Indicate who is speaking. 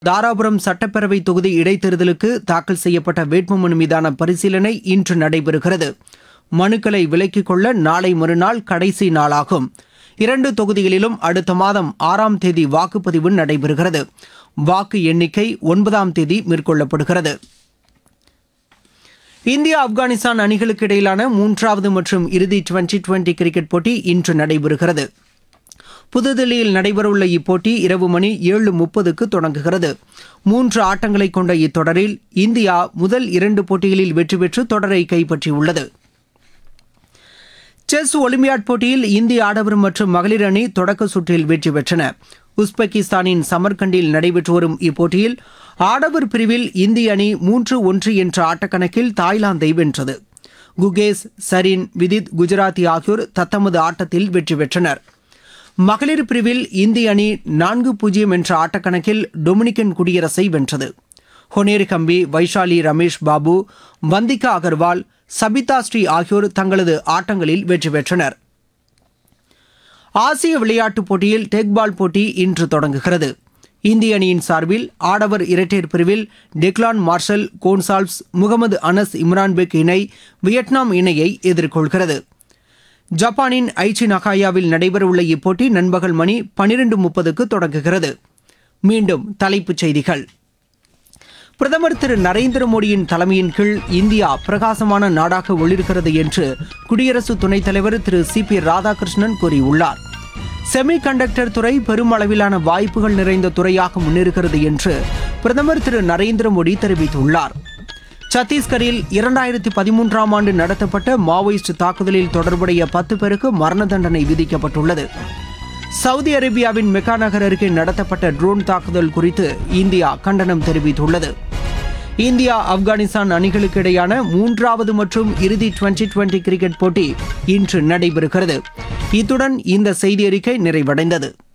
Speaker 1: தாராபுரம் சட்டப்பேரவை தொகுதி இடைத்தேர்தலுக்கு தாக்கல் செய்யப்பட்ட வேட்புமனு மீதான பரிசீலனை இன்று நடைபெறுகிறது மனுக்களை விலக்கிக் கொள்ள நாளை மறுநாள் கடைசி நாளாகும் இரண்டு தொகுதிகளிலும் அடுத்த மாதம் ஆறாம் தேதி வாக்குப்பதிவு நடைபெறுகிறது வாக்கு எண்ணிக்கை ஒன்பதாம் தேதி மேற்கொள்ளப்படுகிறது இந்தியா ஆப்கானிஸ்தான் அணிகளுக்கு இடையிலான மூன்றாவது மற்றும் இறுதி டுவெண்டி டுவெண்டி கிரிக்கெட் போட்டி இன்று நடைபெறுகிறது புதுதில்லியில் நடைபெறவுள்ள இப்போட்டி இரவு மணி ஏழு முப்பதுக்கு தொடங்குகிறது மூன்று ஆட்டங்களை கொண்ட இத்தொடரில் இந்தியா முதல் இரண்டு போட்டிகளில் வெற்றி பெற்று தொடரை கைப்பற்றியுள்ளது செஸ் ஒலிம்பியாட் போட்டியில் இந்திய ஆடவர் மற்றும் மகளிர் அணி தொடக்க சுற்றில் வெற்றி பெற்றன உஸ்பெகிஸ்தானின் சமர்கண்டில் நடைபெற்று வரும் இப்போட்டியில் ஆடவர் பிரிவில் இந்திய அணி மூன்று ஒன்று என்ற ஆட்டக்கணக்கில் தாய்லாந்தை வென்றது குகேஸ் சரின் விதித் குஜராத்தி ஆகியோர் தத்தமது ஆட்டத்தில் வெற்றி பெற்றனர் மகளிர் பிரிவில் இந்திய அணி நான்கு பூஜ்ஜியம் என்ற ஆட்டக்கணக்கில் டொமினிக்கன் குடியரசை வென்றது ஹொனேரி கம்பி வைஷாலி ரமேஷ் பாபு வந்திகா அகர்வால் சபிதா ஸ்ரீ ஆகியோர் தங்களது ஆட்டங்களில் வெற்றி பெற்றனர் ஆசிய விளையாட்டுப் போட்டியில் டெக்பால் போட்டி இன்று தொடங்குகிறது இந்திய அணியின் சார்பில் ஆடவர் இரட்டையர் பிரிவில் டெக்லான் மார்ஷல் கோன்சால்வ்ஸ் முகமது அனஸ் இம்ரான்பெக் இணை வியட்நாம் இணையை எதிர்கொள்கிறது ஜப்பானின் ஐச்சி நகாயாவில் நடைபெறவுள்ள இப்போட்டி நண்பகல் மணி பனிரெண்டு முப்பதுக்கு தொடங்குகிறது மீண்டும் தலைப்புச் செய்திகள் பிரதமர் திரு நரேந்திர மோடியின் தலைமையின் கீழ் இந்தியா பிரகாசமான நாடாக ஒளிர்கிறது என்று குடியரசு துணைத் தலைவர் திரு சி பி ராதாகிருஷ்ணன் கூறியுள்ளார் செமி கண்டக்டர் துறை பெரும் அளவிலான வாய்ப்புகள் நிறைந்த துறையாக முன்னேறுகிறது என்று பிரதமர் திரு நரேந்திர மோடி தெரிவித்துள்ளார் சத்தீஸ்கரில் இரண்டாயிரத்தி பதிமூன்றாம் ஆண்டு நடத்தப்பட்ட மாவோயிஸ்ட் தாக்குதலில் தொடர்புடைய பத்து பேருக்கு மரண தண்டனை விதிக்கப்பட்டுள்ளது சவுதி அரேபியாவின் மெக்கா நகர் அருகே நடத்தப்பட்ட ட்ரோன் தாக்குதல் குறித்து இந்தியா கண்டனம் தெரிவித்துள்ளது இந்தியா ஆப்கானிஸ்தான் அணிகளுக்கு இடையான மூன்றாவது மற்றும் இறுதி டுவெண்டி டுவெண்டி கிரிக்கெட் போட்டி இன்று நடைபெறுகிறது இத்துடன் இந்த செய்தி அறிக்கை நிறைவடைந்தது